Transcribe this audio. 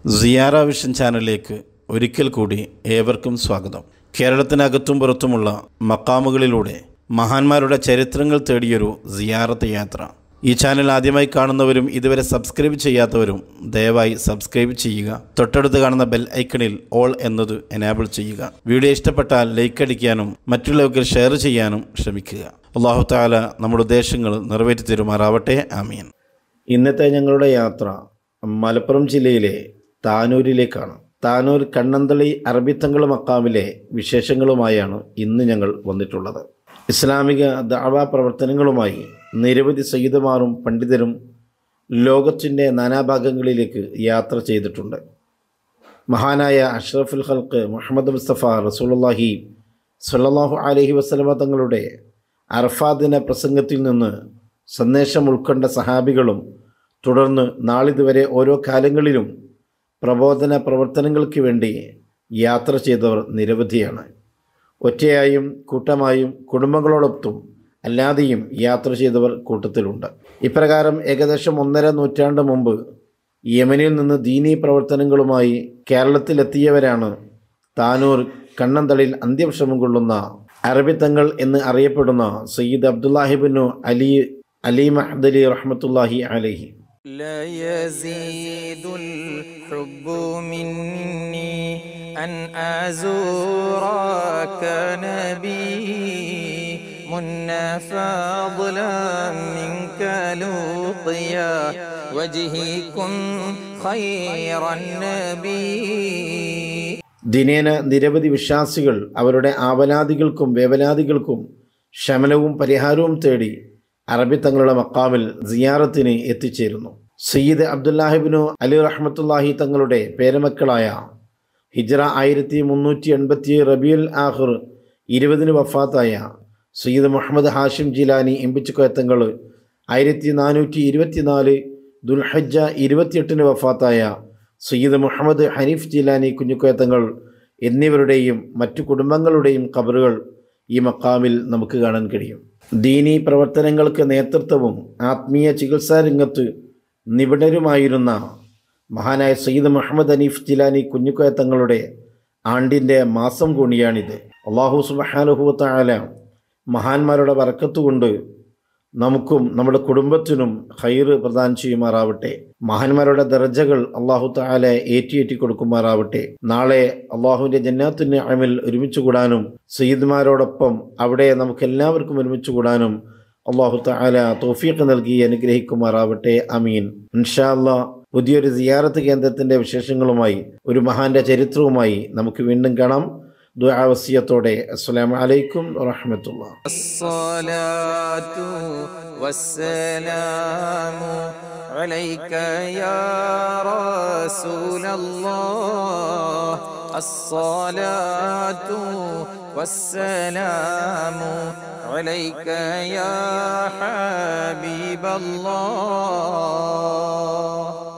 സിയാറ vision ചാനലിലേക്ക് ഒരിക്കൽ കൂടി ഏവർക്കും സ്വാഗതം കേരളത്തിനകത്തും പുറത്തുമുള്ള മക്കാമുകളിലൂടെ മഹാന്മാരുടെ ചരിത്രങ്ങൾ തേടിയൊരു സിയാറത്ത് യാത്ര ഈ ചാനൽ ആദ്യമായി കാണുന്നവരും ഇതുവരെ സബ്സ്ക്രൈബ് ചെയ്യാത്തവരും ദയവായി സബ്സ്ക്രൈബ് ചെയ്യുക തൊട്ടടുത്ത് കാണുന്ന ബെൽ ഐക്കണിൽ ഓൾ എന്നത് എനാബിൾ ചെയ്യുക വീഡിയോ ഇഷ്ടപ്പെട്ടാൽ ലൈക്ക് അടിക്കാനും മറ്റുള്ളവർക്ക് ഷെയർ ചെയ്യാനും ശ്രമിക്കുക അള്ളാഹു താല നമ്മുടെ ഉദ്ദേശങ്ങൾ നിറവേറ്റി തരുമാറാവട്ടെ ആമീൻ ഇന്നത്തെ ഞങ്ങളുടെ യാത്ര മലപ്പുറം ജില്ലയിലെ താനൂരിലേക്കാണ് താനൂർ കണ്ണന്തളി അറബിത്തങ്ങൾ മക്കാമിലെ വിശേഷങ്ങളുമായാണ് ഇന്ന് ഞങ്ങൾ വന്നിട്ടുള്ളത് ഇസ്ലാമിക ദാവ പ്രവർത്തനങ്ങളുമായി നിരവധി സയ്യിദുമാരും പണ്ഡിതരും ലോകത്തിൻ്റെ നാനാഭാഗങ്ങളിലേക്ക് യാത്ര ചെയ്തിട്ടുണ്ട് മഹാനായ അഷ്റഫുൽ ഹൽക്ക് മുഹമ്മദ് മുസ്തഫ റസൂലുള്ളാഹി സല്ലല്ലാഹു അലൈഹി വസല്ലമ തങ്ങളുടെ അർഫാദിന പ്രസംഗത്തിൽ നിന്ന് സന്ദേശം ഉൾക്കൊണ്ട സഹാബികളും തുടർന്ന് നാളിതുവരെ ഓരോ കാലങ്ങളിലും പ്രബോധന പ്രവർത്തനങ്ങൾക്ക് വേണ്ടി യാത്ര ചെയ്തവർ നിരവധിയാണ് ഒറ്റയായും കൂട്ടമായും കുടുംബങ്ങളോടൊത്തും അല്ലാതെയും യാത്ര ചെയ്തവർ കൂട്ടത്തിലുണ്ട് ഇപ്രകാരം ഏകദേശം ഒന്നര നൂറ്റാണ്ട് മുമ്പ് യമനിൽ നിന്ന് ദീനീ പ്രവർത്തനങ്ങളുമായി കേരളത്തിലെത്തിയവരാണ് താനൂർ കണ്ണന്തളിൽ അന്ത്യവിഷമം കൊള്ളുന്ന അറബിത്തങ്ങൾ എന്ന് അറിയപ്പെടുന്ന സയ്യിദ് അബ്ദുല്ലാഹിബിനു അലി അലി മഹദലി റഹ്മത്തുല്ലാഹി അലഹി لا يزيد الحب مني أن أزورك نبي منا فضلا منك لقيا وجهكم خير النبي ദിനേന നിരവധി വിശ്വാസികൾ അവരുടെ ആവലാദികൾക്കും വേവലാദികൾക്കും ശമനവും പരിഹാരവും തേടി അറബി തങ്ങളുടെ മക്കാമിൽ സിയാറത്തിന് എത്തിച്ചേരുന്നു സയ്യിദ് അബ്ദുല്ലാഹിബിനു അലി റഹ്മത്തുല്ലാഹി തങ്ങളുടെ പേരമക്കളായ ഹിജ്റ ആയിരത്തി മുന്നൂറ്റി എൺപത്തി റബിയുൽ ആഹിർ ഇരുപതിന് വഫാത്തായ സയ്യിദ് മുഹമ്മദ് ഹാഷിം ജിലാനി എമ്പിച്ചുക്കോയത്തങ്ങൾ ആയിരത്തി നാനൂറ്റി ഇരുപത്തിനാല് ദുൽഹജ്ജ ഇരുപത്തിയെട്ടിന് വഫാത്തായ സയ്യിദ് മുഹമ്മദ് ഹനീഫ് ജിലാനി കുഞ്ഞുക്കോയത്തങ്ങൾ എന്നിവരുടെയും മറ്റു കുടുംബങ്ങളുടെയും കബറുകൾ ഈ മക്കാമിൽ നമുക്ക് കാണാൻ കഴിയും ദീനീ പ്രവർത്തനങ്ങൾക്ക് നേതൃത്വവും ആത്മീയ ചികിത്സാ രംഗത്ത് നിപുണരുമായിരുന്ന മഹാനായ സയ്യിദ് മുഹമ്മദ് ഹനീഫ് ജിലാനി കുഞ്ഞുക്കോയ തങ്ങളുടെ ആണ്ടിൻ്റെ മാസം കൂടിയാണിത് അള്ളാഹു സുബഹാനുഹുവത്തായ മഹാന്മാരുടെ വറക്കത്തുകൊണ്ട് നമുക്കും നമ്മുടെ കുടുംബത്തിനും ഹൈറ് പ്രദാനം ചെയ്യുമാറാവട്ടെ മഹാന്മാരുടെ ദർജകൾ അള്ളാഹു താല ഏറ്റിയേറ്റി കൊടുക്കുമാറാവട്ടെ നാളെ അള്ളാഹുവിൻ്റെ ജന്നാത്തിന് അമിൽ ഒരുമിച്ച് കൂടാനും സയ്യിദ്മാരോടൊപ്പം അവിടെ നമുക്ക് എല്ലാവർക്കും ഒരുമിച്ച് കൂടാനും അള്ളാഹു താല തോഫീഖ് നൽകി അനുഗ്രഹിക്കുമാറാവട്ടെ അമീൻ ഇൻഷാ അല്ലാ പുതിയൊരു സിയാറത്ത് കേന്ദ്രത്തിൻ്റെ വിശേഷങ്ങളുമായി ഒരു മഹാന്റെ ചരിത്രവുമായി നമുക്ക് വീണ്ടും കാണാം ദുആവസിയത്തോടെ അസ്സലാമു അലൈക്കും വറഹ്മത്തുള്ളാഹി الصلاة والسلام عليك يا رسول الله الصلاة والسلام عليك يا حبيب الله